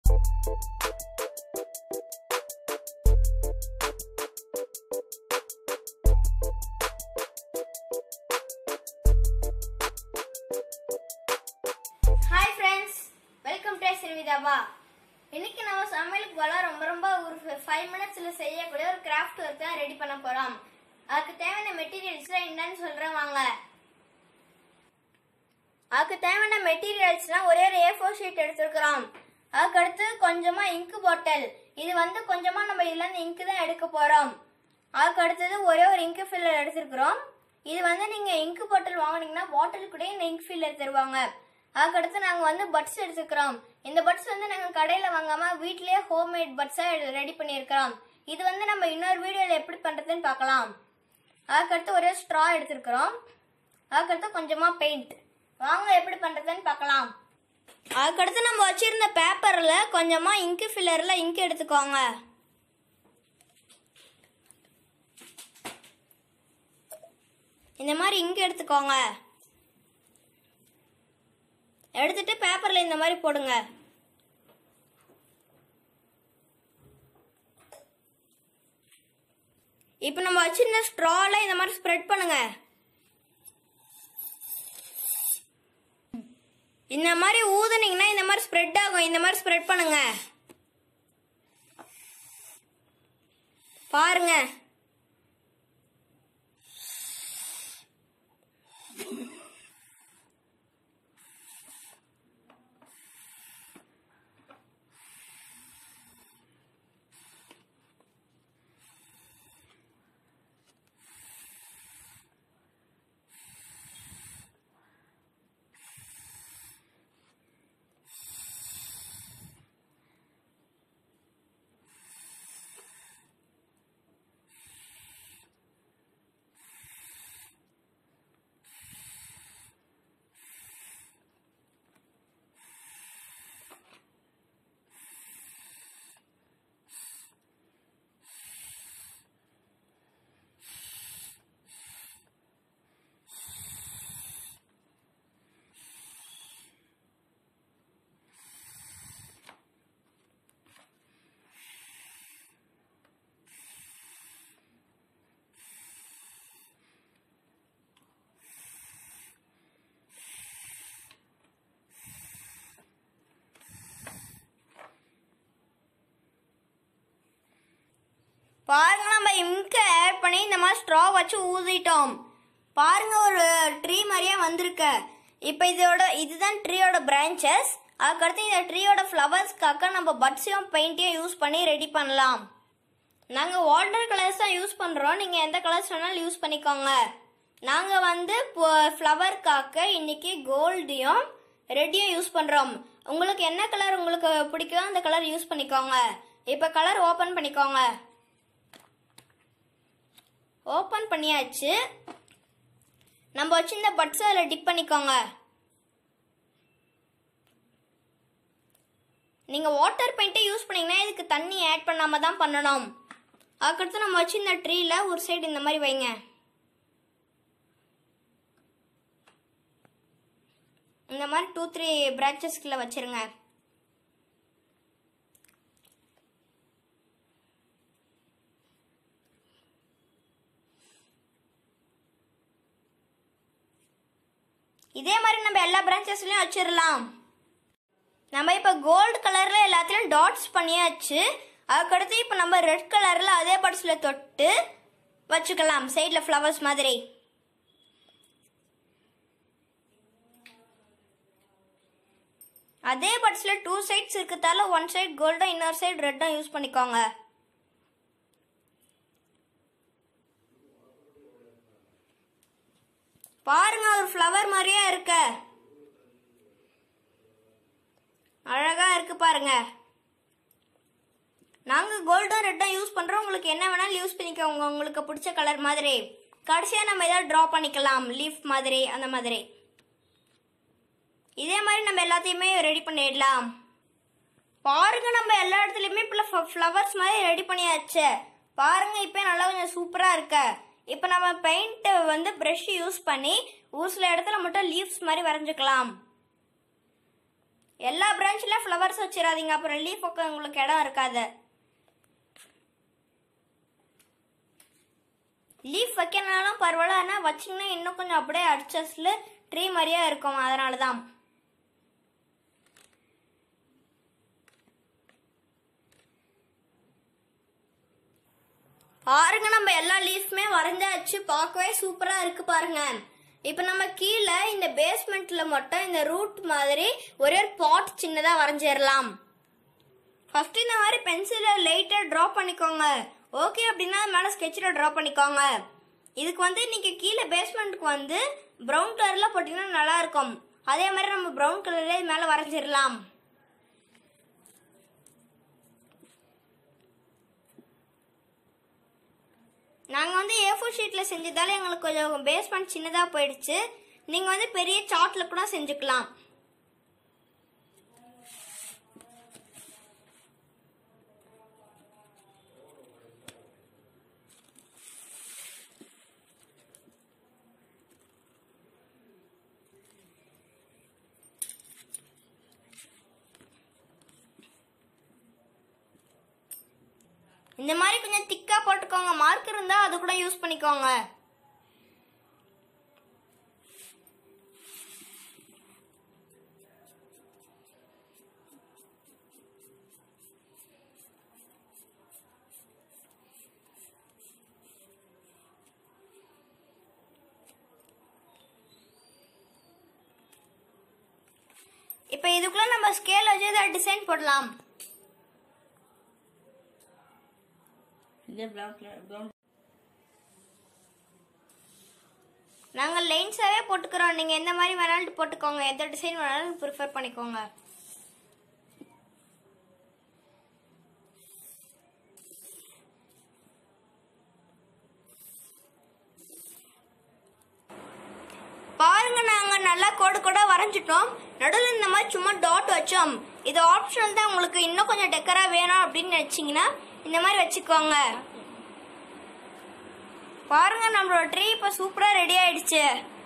hi friends welcome to சிறுவிதாபா இன்னைக்கு நம்ம சமையலுக்கு போல ரொம்ப ரொம்ப ஒரு ஃபைவ் மினிட்ஸ்ல செய்யக்கூடிய ஒரு கிராஃப்ட் ஒர்க் தான் ரெடி பண்ண போறோம் அதுக்கு தேவையான மெட்டீரியல்ஸ்லாம் என்னன்னு சொல்றேன் வாங்க அதுக்கு தேவையான மெட்டீரியல்ஸ்லாம் ஒரே ஒரு ஏ ஃபோர் ஷீட் எடுத்துருக்கிறோம் அதுக்கு அடுத்து கொஞ்சமா இங்கு பாட்டில் இது வந்து கொஞ்சமா நம்ம இதுல இருந்து இங்கு தான் எடுக்க போறோம் அதுக்கு அடுத்தது ஒரே ஒரு இங்கு ஃபில்லர் எடுத்துருக்கிறோம் இது வந்து நீங்க இங்கு பாட்டில் வாங்குனீங்கன்னா பாட்டில் கூட இந்த இங்க் ஃபில்லர் தருவாங்க அதுக்கடுத்து நாங்க வந்து பட்ஸ் எடுத்துக்கிறோம் இந்த பட்ஸ் வந்து நாங்க கடையில வாங்காம வீட்லயே ஹோம்மேட் பட்ஸா ரெடி பண்ணியிருக்கிறோம் இது வந்து நம்ம இன்னொரு வீடியோல எப்படி பண்றதுன்னு பார்க்கலாம் அதுக்கடுத்து ஒரே ஸ்ட்ரா எடுத்துருக்கிறோம் அதுக்கடுத்து கொஞ்சமா பெயிண்ட் வாங்க எப்படி பண்றதுன்னு பார்க்கலாம் அதுக்கடுத்து நம்ம வச்சிருந்த பேப்பர்ல கொஞ்சமா இங்கு ஃபில்லர்ல இங்க் எடுத்துக்கோங்க இந்த மாதிரி இங்க் எடுத்துக்கோங்க எடுத்துட்டு பேப்பர்ல இந்த மாதிரி போடுங்க இப்போ நம்ம வச்சிருந்த ஸ்ட்ரால இந்த மாதிரி ஸ்ப்ரெட் பண்ணுங்க இந்த மாதிரி ஊதுனீங்கன்னா இந்த மாதிரி ஸ்ப்ரெட் ஆகும் இந்த மாதிரி ஸ்ப்ரெட் பண்ணுங்க பாருங்க பாருங்க நம்ம இம்க ஆட் பண்ணி இந்த மாதிரி ஸ்ட்ரா வச்சு ஊதிட்டோம் பாருங்க ஒரு ட்ரீ மாதிரியே வந்திருக்கு இப்போ இதோட இதுதான் ட்ரீயோட பிரான்ச்சஸ் அதுக்கடுத்து இந்த ட்ரீயோட ஃப்ளவர்ஸ்க்காக நம்ம பட்ஸையும் பெயிண்ட்டையும் யூஸ் பண்ணி ரெடி பண்ணலாம் நாங்கள் வாட்டர் கலர்ஸ் தான் யூஸ் பண்ணுறோம் நீங்கள் எந்த கலர்ஸ் வேணாலும் யூஸ் பண்ணிக்கோங்க நாங்கள் வந்து ஃப்ளவர்க்காக இன்னைக்கு கோல்டையும் ரெட்டையும் யூஸ் பண்ணுறோம் உங்களுக்கு என்ன கலர் உங்களுக்கு பிடிக்குமோ அந்த கலர் யூஸ் பண்ணிக்கோங்க இப்போ கலர் ஓப்பன் பண்ணிக்கோங்க ஓப்பன் பண்ணியாச்சு நம்ம வச்சு இந்த பட்ஸ் அதில் டிப் பண்ணிக்கோங்க நீங்கள் வாட்டர் பெயிண்ட்டை யூஸ் பண்ணீங்கன்னா இதுக்கு தண்ணி ஆட் பண்ணாம தான் பண்ணணும் அதுக்கடுத்து நம்ம வச்சு இந்த ட்ரீல ஒரு சைடு இந்த மாதிரி வைங்க இந்த மாதிரி டூ த்ரீ பிரான்ச்சஸ்க்குள்ள வச்சிருங்க இதே மாதிரி நம்ம எல்லா பிரான்ச்சஸ்லயும் வச்சிடலாம் நம்ம இப்போ கோல்டு கலர்ல எல்லாத்துலயும் டாட்ஸ் பண்ணியாச்சு அதுக்கடுத்து இப்போ நம்ம ரெட் கலர்ல அதே பட்ஸ்ல தொட்டு வச்சுக்கலாம் சைடில் ஃப்ளவர்ஸ் மாதிரி அதே பட்ஸ்ல டூ சைட்ஸ் இருக்கிறதால ஒன் சைடு கோல்டும் இன்னொரு சைடு ரெட்டும் யூஸ் பண்ணிக்கோங்க பாருங்க ஒரு ஃப்ளவர் மாதிரியே இருக்க அழகா இருக்கு பாருங்க நாங்க கோல்டும் ரெட்டும் யூஸ் பண்றோம் உங்களுக்கு என்ன வேணாலும் யூஸ் பண்ணிக்கோங்க உங்களுக்கு பிடிச்ச கலர் மாதிரி கடைசியா நம்ம ஏதாவது ட்ரா பண்ணிக்கலாம் லீஃப் மாதிரி அந்த மாதிரி இதே மாதிரி நம்ம எல்லாத்தையுமே ரெடி பண்ணிடலாம் பாருங்க நம்ம எல்லா இடத்துலயுமே இப்போ ஃப்ளவர்ஸ் மாதிரி ரெடி பண்ணியாச்சு பாருங்க இப்போ நல்லா கொஞ்சம் சூப்பரா இருக்க இப்போ நம்ம பெயிண்ட் வந்து ப்ரஷ் யூஸ் பண்ணி ஒரு சில இடத்துல மட்டும் லீவ்ஸ் மாதிரி வரைஞ்சுக்கலாம் எல்லா பிரான்ச்ல ஃப்ளவர்ஸ் வச்சிடாதீங்க அப்புறம் லீஃப் வைக்க உங்களுக்கு இடம் இருக்காது லீஃப் வைக்கனாலும் பரவாயில்ல ஆனால் வச்சிங்கன்னா இன்னும் கொஞ்சம் அப்படியே அடிச்சஸ்ல ட்ரீ மாதிரியே இருக்கும் அதனால தான் பாருங்க நம்ம எல்லா லீஃப்மே வரைஞ்சாச்சு பார்க்கவே சூப்பரா இருக்கு பாருங்க இப்போ நம்ம கீழே இந்த பேஸ்மெண்ட்ல மட்டும் இந்த ரூட் மாதிரி ஒரே ஒரு பாட் சின்னதா வரைஞ்சிடலாம் ஃபர்ஸ்ட் இந்த மாதிரி பென்சிலை லைட்டா ட்ரா பண்ணிக்கோங்க ஓகே அப்படின்னா மேலே ஸ்கெட்சில் ட்ரா பண்ணிக்கோங்க இதுக்கு வந்து நீங்க கீழே பேஸ்மெண்ட்டுக்கு வந்து ப்ரௌன் கலர்ல போட்டீங்கன்னா நல்லா இருக்கும் அதே மாதிரி நம்ம ப்ரௌன் கலர்ல மேலே வரைஞ்சிடலாம் நாங்கள் வந்து ஏ ஃபோர் ஷீட்டில் செஞ்சதால எங்களுக்கு கொஞ்சம் பேஸ்மெண்ட் சின்னதாக போயிடுச்சு நீங்கள் வந்து பெரிய சார்ட்டில் கூட செஞ்சுக்கலாம் இந்த மாதிரி கொஞ்சம் திக்கா போட்டுக்கோங்க மார்க் இருந்தா அது கூட யூஸ் பண்ணிக்கோங்க இப்போ இதுக்குள்ள நம்ம ஸ்கேல் வச்சு ஏதாவது டிசைன் போடலாம் இதே ப்ரௌன் கலர் ப்ரௌன் நாங்கள் லைன்ஸாவே போட்டுக்கிறோம் நீங்க எந்த மாதிரி வேணாலும் போட்டுக்கோங்க எந்த டிசைன் வேணாலும் ப்ரிஃபர் பண்ணிக்கோங்க பாருங்க நாங்க நல்லா கோடு கூட வரைஞ்சிட்டோம் நடுவில் இந்த மாதிரி சும்மா டாட் வச்சோம் இது ஆப்ஷனல் தான் உங்களுக்கு இன்னும் கொஞ்சம் டெக்கரா வேணும் அப்படின்னு நினைச்சீங்கன்னா இந்த மாதிரி வச்சுக்கோங்க பாருங்க நம்மளோட ட்ரீ இப்ப சூப்பரா ரெடி ஆயிடுச்சு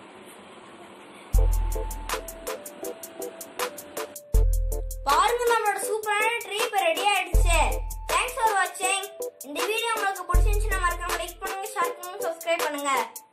பாருங்க நம்மளோட சூப்பரான ட்ரீ இப்ப ரெடி ஆயிடுச்சு தேங்க்ஸ் ஃபார் வாட்சிங் இந்த வீடியோ உங்களுக்கு பிடிச்சிருந்துச்சுன்னா மறக்காம லைக் பண்ணுங்க ஷேர் பண்ணுங்க சப்ஸ்கிரைப் பண்ணுங்க